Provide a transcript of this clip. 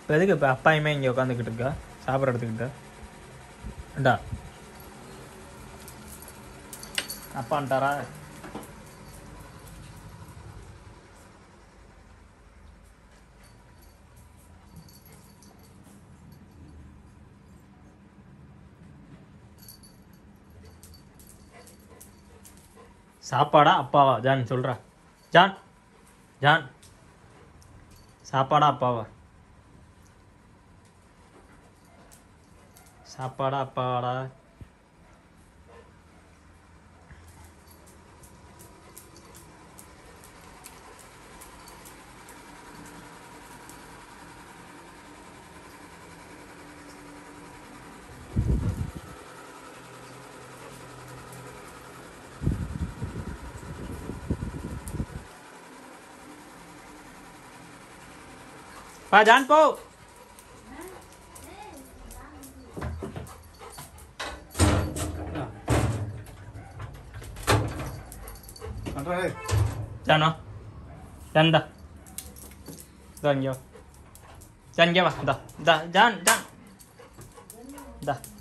இப்போ எதுக்கு இப்போ அப்பாயுமே இங்கே உட்காந்துக்கிட்டு இருக்கா சாப்பிட்ற இடத்துக்கிட்ட இந்தா அப்பான்ட்டாரா சாப்பாடா அப்பாவா ஜான் சொல்கிறா ஜான் ஜான் சாப்பாடா அப்பாவா சாப்பாடா அப்பாவாடா பா ஜான் போ பண்ணுறாரு ஜான் வா ஜான் தா இதோ இங்கே வா ஜான் இங்கே வா இதா இதா ஜான் ஜான் இதா